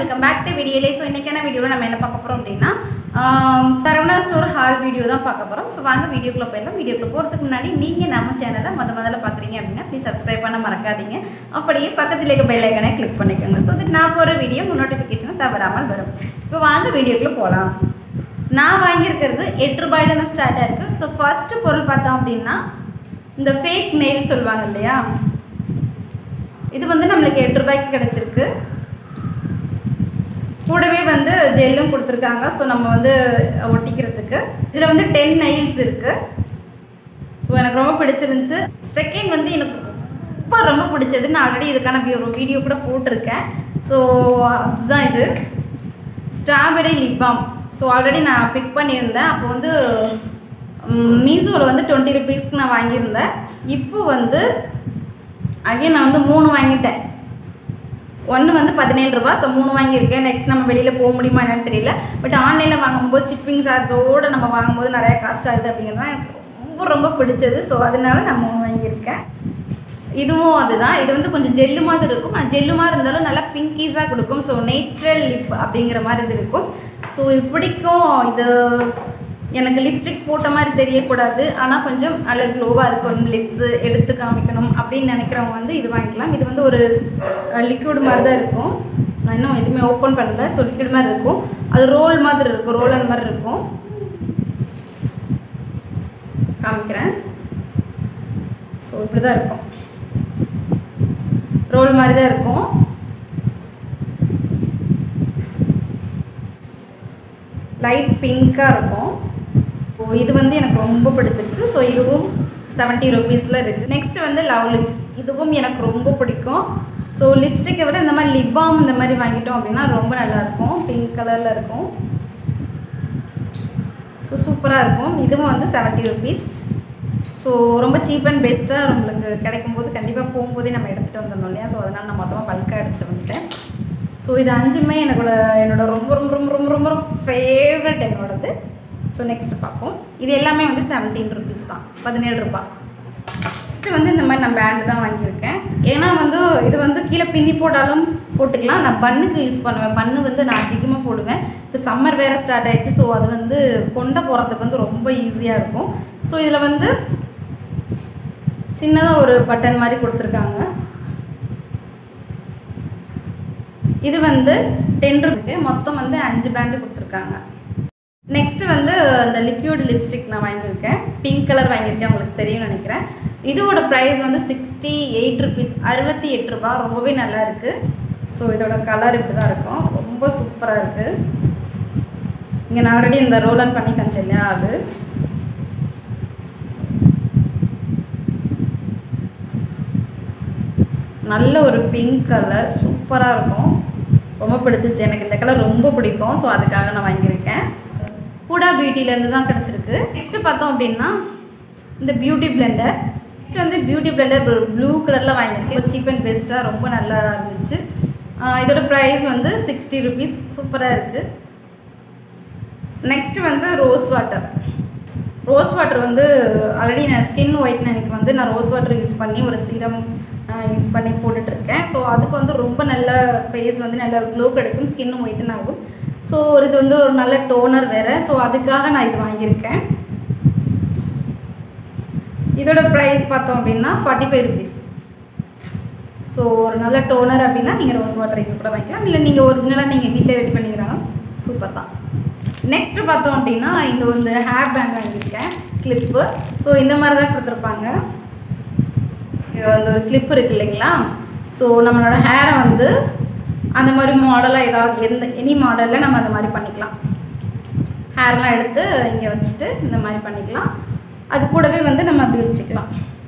Welcome back to வீடியோலே so இன்றைக்கான வீடியோவில் நம்ம என்ன பார்க்க போகிறோம் அப்படின்னா ஆம், சரவணா ஸ்டோர் ஹால் வீடியோ தான் பார்க்க போகிறோம் ஸோ வாங்க வீடியோக்குள்ளே போயிடலாம் வீடியோக்குள்ளே போகிறதுக்கு முன்னாடி நீங்கள் நம்ம சேனலை முத முதல்ல பார்க்குறீங்க அப்படின்னா ப்ளீஸ் சப்ஸ்கிரைப் பண்ண மறக்காதீங்க அப்படியே பக்கத்தில் இருக்க பெல் ஐக்கனை கிளிக் பண்ணிக்கோங்க ஸோ தட் நான் போகிற வீடியோ நோட்டிஃபிகேஷன் தவறாமல் வரும் இப்போ வாங்க வீடியோக்குள்ளே போகலாம் நான் வாங்கியிருக்கிறது எட்டு ரூபாயிலேருந்து ஸ்டார்ட் ஆயிருக்கு ஸோ ஃபஸ்ட்டு பொருள் பார்த்தோம் அப்படின்னா இந்த ஃபேக் நெயில் சொல்லுவாங்க இல்லையா இது வந்து நம்மளுக்கு எட்டு ரூபாய்க்கு கிடச்சிருக்கு கூடவே வந்து ஜெல்லும் கொடுத்துருக்காங்க ஸோ நம்ம வந்து ஒட்டிக்கிறதுக்கு இதில் வந்து டென் நெயில்ஸ் இருக்குது ஸோ எனக்கு ரொம்ப பிடிச்சிருந்துச்சு செகண்ட் வந்து எனக்கு ரொம்ப ரொம்ப பிடிச்சது நான் ஆல்ரெடி இதுக்கான ஒரு வீடியோ கூட போட்டிருக்கேன் ஸோ அதுதான் இது strawberry lip balm so already நான் பிக் பண்ணியிருந்தேன் அப்போ வந்து மீஷோவில் வந்து டுவெண்ட்டி ருபீஸ்க்கு நான் வாங்கியிருந்தேன் இப்போ வந்து அகைன் நான் வந்து மூணு வாங்கிட்டேன் ஒன்று வந்து பதினேழு ரூபா ஸோ மூணு வாங்கியிருக்கேன் நெக்ஸ்ட் நம்ம வெளியில் போக முடியுமா என்னன்னு தெரியல பட் ஆன்லைனில் வாங்கும்போது சிப்பிங் சார்ஜோடு நம்ம வாங்கும்போது நிறைய காஸ்ட் ஆகுது அப்படிங்கிறது தான் எனக்கு ரொம்ப ரொம்ப பிடிச்சது ஸோ அதனால நான் மூணு வாங்கியிருக்கேன் இதுவும் அதுதான் இது வந்து கொஞ்சம் ஜெல்லு மாதிரி இருக்கும் ஆனால் ஜெல்லு மாதிரி இருந்தாலும் நல்லா பிங்கீஸாக கொடுக்கும் ஸோ நேச்சுரல் லிப் அப்படிங்கிற மாதிரி இது இருக்கும் ஸோ இது பிடிக்கும் இது எனக்கு லிப்ஸ்டிக் போட்ட மாதிரி தெரியக்கூடாது ஆனால் கொஞ்சம் நல்ல க்ளோவாக இருக்கணும் லிப்ஸு எடுத்து காமிக்கணும் அப்படின்னு நினைக்கிறவங்க வந்து இது வாங்கிக்கலாம் இது வந்து ஒரு லிக்விட் மாதிரி தான் இருக்கும் நான் இன்னும் எதுவுமே ஓப்பன் பண்ணல ஸோ லிக்விட் மாதிரி இருக்கும் அது ரோல் மாதிரி இருக்கும் ரோலர் மாதிரி இருக்கும் காமிக்கிறேன் ஸோ இப்படி தான் இருக்கும் ரோல் மாதிரி தான் இருக்கும் லைட் பிங்க்காக இருக்கும் ஸோ இது வந்து எனக்கு ரொம்ப பிடிச்சிருச்சு ஸோ இதுவும் செவன்ட்டி ருபீஸில் இருக்குது நெக்ஸ்ட் வந்து லவ் லிப்ஸ் இதுவும் எனக்கு ரொம்ப பிடிக்கும் ஸோ லிப்ஸ்டிக்கை விட இந்த மாதிரி லிப் பாம் இந்த மாதிரி வாங்கிட்டோம் அப்படின்னா ரொம்ப நல்லாயிருக்கும் பிங்க் கலரில் இருக்கும் ஸோ சூப்பராக இருக்கும் இதுவும் வந்து செவன்ட்டி ருபீஸ் ஸோ ரொம்ப சீப் அண்ட் பெஸ்ட்டாக நம்மளுக்கு கிடைக்கும்போது கண்டிப்பாக போகும்போதே நம்ம எடுத்துகிட்டு வந்துடணும் இல்லையா ஸோ அதனால் நான் மொத்தமாக பல்காக எடுத்துகிட்டு வந்துட்டேன் ஸோ இது அஞ்சுமே எனக்கோட என்னோட ரொம்ப ரொம்ப ரொம்ப ரொம்ப ரொம்ப ஃபேவரட் என்னோடது ஸோ நெக்ஸ்ட் பார்ப்போம் இது எல்லாமே வந்து செவன்டீன் ருபீஸ் தான் பதினேழு ரூபாய் நெக்ஸ்ட்டு வந்து இந்த மாதிரி நான் பேண்டு தான் வாங்கியிருக்கேன் ஏன்னா வந்து இது வந்து கீழே பின்னி போட்டாலும் போட்டுக்கலாம் நான் பண்ணுக்கு யூஸ் பண்ணுவேன் பண்ணு வந்து நான் அதிகமாக போடுவேன் இப்போ சம்மர் வேறு ஸ்டார்ட் ஆயிடுச்சு ஸோ அது வந்து கொண்டை போகிறதுக்கு வந்து ரொம்ப ஈஸியாக இருக்கும் ஸோ இதில் வந்து சின்னதாக ஒரு பட்டன் மாதிரி கொடுத்துருக்காங்க இது வந்து டென் ருபீக்கு மொத்தம் வந்து அஞ்சு பேண்டு கொடுத்துருக்காங்க நெக்ஸ்ட் வந்து இந்த லிக்யூட் லிப்ஸ்டிக் நான் வாங்கியிருக்கேன் பிங்க் கலர் வாங்கியிருக்கேன் உங்களுக்கு தெரியும்னு நினைக்கிறேன் இதோட ப்ரைஸ் வந்து சிக்ஸ்டி எயிட் ருபீஸ் அறுபத்தி எட்டு ரூபா ரொம்பவே நல்லா இருக்குது ஸோ இதோட கலர் இப்படி தான் இருக்கும் ரொம்ப சூப்பராக இருக்குது இங்கே நான் ஆல்ரெடி இந்த ரோல் ஆன் பண்ணி காமிச்சேன் இல்லையா அது நல்ல ஒரு பிங்க் கலர் சூப்பராக இருக்கும் ரொம்ப பிடிச்சிச்சு எனக்கு இந்த கலர் ரொம்ப பிடிக்கும் ஸோ அதுக்காக நான் வாங்கியிருக்கேன் ஹூடா பியூட்டிலேருந்து தான் கிடச்சிருக்கு நெக்ஸ்ட்டு பார்த்தோம் அப்படின்னா இந்த பியூட்டி பிளெண்டர் நெக்ஸ்ட் வந்து பியூட்டி பிளெண்டர் ஒரு ப்ளூ கலரில் வாங்கியிருக்கேன் சீப் அண்ட் பெஸ்ட்டாக ரொம்ப நல்லா இருந்துச்சு ஆஹ் இதோட ப்ரைஸ் வந்து சிக்ஸ்டி ருபீஸ் சூப்பராக இருக்குது நெக்ஸ்ட் வந்து ரோஸ் வாட்டர் ரோஸ் வாட்டர் வந்து ஆல்ரெடி நான் ஸ்கின் ஒயிட்னனுக்கு வந்து நான் ரோஸ் வாட்டர் யூஸ் பண்ணி ஒரு சீரம் யூஸ் பண்ணி போட்டுட்ருக்கேன் ஸோ அதுக்கு வந்து ரொம்ப நல்ல ஃபேஸ் வந்து நல்ல க்ளோ கிடைக்கும் ஸ்கின்னும் ஒயிட்டன் ஆகும் ஸோ இது வந்து ஒரு நல்ல டோனர் வேறு ஸோ அதுக்காக நான் இது வாங்கியிருக்கேன் இதோட ப்ரைஸ் பார்த்தோம் அப்படின்னா ஃபார்ட்டி ஃபைவ் ருபீஸ் ஸோ ஒரு நல்ல டோனர் அப்படின்னா நீங்கள் ரோஸ் வாட்டர் இது கூட வாங்கிக்கலாம் இல்லை நீங்கள் ஒரிஜினலாக நீங்கள் வீட்டில் ரெடி பண்ணிக்கிறாங்க சூப்பர் தான் நெக்ஸ்ட் பார்த்தோம் அப்படின்னா இந்த வந்து ஹேர் பேண்ட் வாங்கியிருக்கேன் கிளிப்பு ஸோ இந்த மாதிரி தான் கொடுத்துருப்பாங்க இது வந்து ஒரு கிளிப் இருக்கு இல்லைங்களா ஸோ நம்மளோட ஹேரை வந்து அந்த மாதிரி மாடலாக ஏதாவது எந்த எனி மாடலில் நம்ம அந்த மாதிரி பண்ணிக்கலாம் ஹேர்லாம் எடுத்து இங்கே வச்சுட்டு இந்த மாதிரி பண்ணிக்கலாம் அது கூடவே வந்து நம்ம அப்படி வச்சுக்கலாம்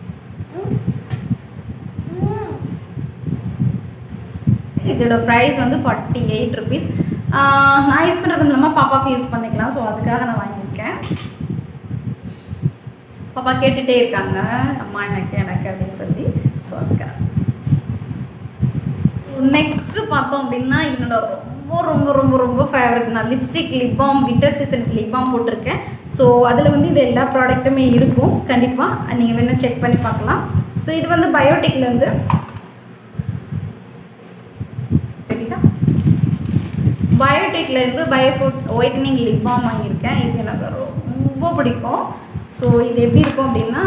இதோட ப்ரைஸ் வந்து ஃபார்ட்டி எயிட் ருபீஸ் நான் யூஸ் பண்ணுறது இல்லாமல் பாப்பாவுக்கு யூஸ் பண்ணிக்கலாம் ஸோ அதுக்காக நான் வாங்கியிருக்கேன் பாப்பா கேட்டுகிட்டே இருக்காங்க அம்மா எனக்கு எனக்கு அப்படின்னு சொல்லி ஸோ அதுக்காக நெக்ஸ்ட்டு பார்த்தோம் அப்படின்னா என்னோட ரொம்ப ரொம்ப ரொம்ப ரொம்ப ஃபேவரட் நான் லிப்ஸ்டிக் லிப் பாம் வின்டர் சீசனுக்கு லிப் பாம் போட்டிருக்கேன் ஸோ அதில் வந்து இது எல்லா ப்ராடக்ட்டுமே இருக்கும் கண்டிப்பாக நீங்கள் வேணால் செக் பண்ணி பார்க்கலாம் ஸோ இது வந்து பயோட்டிக்லேருந்து தெரியுதா பயோடெக்ல இருந்து பயோஃபுட் ஒயிட்டனிங் லிப் பாம் வாங்கியிருக்கேன் இது எனக்கு ரொம்ப பிடிக்கும் ஸோ இது எப்படி இருக்கும் அப்படின்னா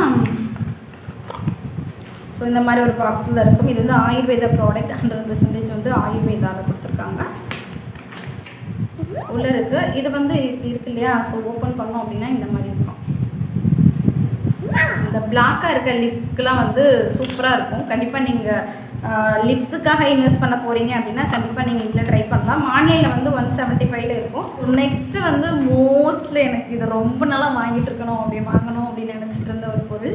ஸோ இந்த மாதிரி ஒரு பாக்ஸில் இருக்கும் இது வந்து ஆயுர்வேதா ப்ராடக்ட் ஹண்ட்ரட் பெர்சன்டேஜ் வந்து ஆயுர்வேதாவில் கொடுத்துருக்காங்க உள்ளே இருக்குது இது வந்து இப்படி இருக்கு இல்லையா ஸோ ஓப்பன் பண்ணோம் அப்படின்னா இந்த மாதிரி இருக்கும் இந்த பிளாக்காக இருக்க லிப்க்கெலாம் வந்து சூப்பராக இருக்கும் கண்டிப்பாக நீங்கள் லிப்ஸுக்காக இன்வெஸ்ட் பண்ண போகிறீங்க அப்படின்னா கண்டிப்பாக நீங்கள் இதில் ட்ரை பண்ணலாம் ஆன்லைனில் வந்து ஒன் செவன்ட்டி ஃபைவ்ல இருக்கும் நெக்ஸ்ட்டு வந்து மோஸ்ட்லி எனக்கு இது ரொம்ப நாளாக வாங்கிட்டு இருக்கணும் அப்படி வாங்கணும் அப்படின்னு நினச்சிட்டு இருந்த ஒரு பொருள்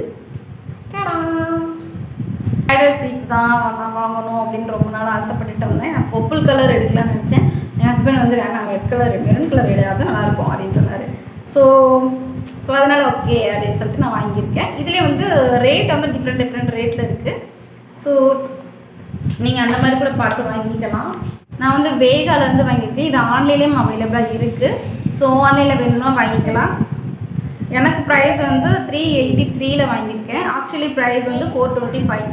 ஐடல் சீப் தான் நான் வாங்கணும் அப்படின்னு ரொம்ப நாள் ஆசைப்பட்டுட்டு இருந்தேன் நான் பர்பிள் கலர் எடுக்கலாம்னு நினச்சேன் என் ஹஸ்பண்ட் வந்து வேணாம் ரெட் கலர் மெரூன் கலர் எடுக்காது நல்லாயிருக்கும் அப்படின்னு சொன்னார் ஸோ ஸோ அதனால் ஓகே அப்படின்னு சொல்லிட்டு நான் வாங்கியிருக்கேன் இதுலேயே வந்து ரேட் வந்து டிஃப்ரெண்ட் டிஃப்ரெண்ட் ரேட்டில் இருக்குது ஸோ நீங்கள் அந்த மாதிரி கூட பார்த்து வாங்கிக்கலாம் நான் வந்து வேகாலேருந்து வாங்கியிருக்கேன் இது ஆன்லைன்லேயும் அவைலபிளாக இருக்குது ஸோ ஆன்லைனில் வேணும்னா வாங்கிக்கலாம் எனக்கு ப்ரைஸ் வந்து த்ரீ எயிட்டி த்ரீல வாங்கியிருக்கேன் ஆக்சுவலி ப்ரைஸ் வந்து ஃபோர் டுவெண்ட்டி ஃபைவ்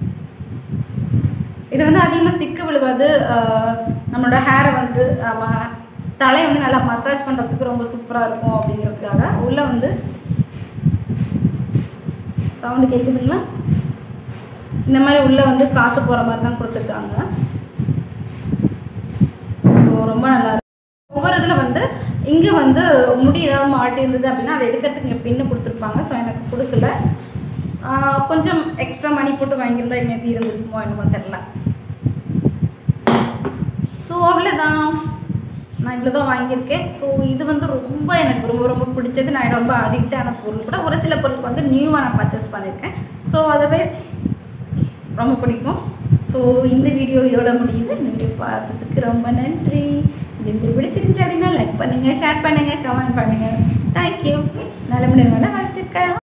இது வந்து அதிகமாக சிக்க விழுவாது ஆஹ் நம்மளோட ஹேரை வந்து ஆமா, தலையை வந்து நல்லா மசாஜ் பண்ணுறதுக்கு ரொம்ப சூப்பராக இருக்கும் அப்படிங்கிறதுக்காக உள்ளே வந்து சவுண்டு கேட்குதுங்களா இந்த மாதிரி உள்ளே வந்து காற்று போகிற மாதிரி தான் கொடுத்துருக்காங்க ஸோ ரொம்ப நல்லா இருக்கு. ஒவ்வொரு இதில் வந்து இங்கே வந்து முடி ஏதாவது மாட்டி இருந்தது அப்படின்னா அதை எடுக்கிறதுக்கு இங்கே பின்னு கொடுத்துருப்பாங்க ஸோ எனக்கு கொடுக்கல ஆஹ் கொஞ்சம் எக்ஸ்ட்ரா மணி போட்டு வாங்கியிருந்தா மேபி இருந்திருக்குமோ என்னமோ தெரில ஸோ அவ்வளோதான் நான் இவ்வளோ தான் வாங்கியிருக்கேன் ஸோ இது வந்து ரொம்ப எனக்கு ரொம்ப ரொம்ப பிடிச்சது நான் ரொம்ப அடிக்டான பொருள் கூட ஒரு சில பொருளுக்கு வந்து நியூவாக நான் பர்ச்சேஸ் பண்ணியிருக்கேன் ஸோ அதர்வைஸ் ரொம்ப பிடிக்கும் ஸோ இந்த வீடியோ இதோட முடியுது இந்த வீடியோ பார்த்ததுக்கு ரொம்ப நன்றி இந்த வீடியோ பிடிச்சிருந்துச்சு அப்படின்னா லைக் பண்ணுங்கள் ஷேர் பண்ணுங்கள் கமெண்ட் பண்ணுங்கள் தேங்க்யூ நல்ல வாழ்த்துக்கள்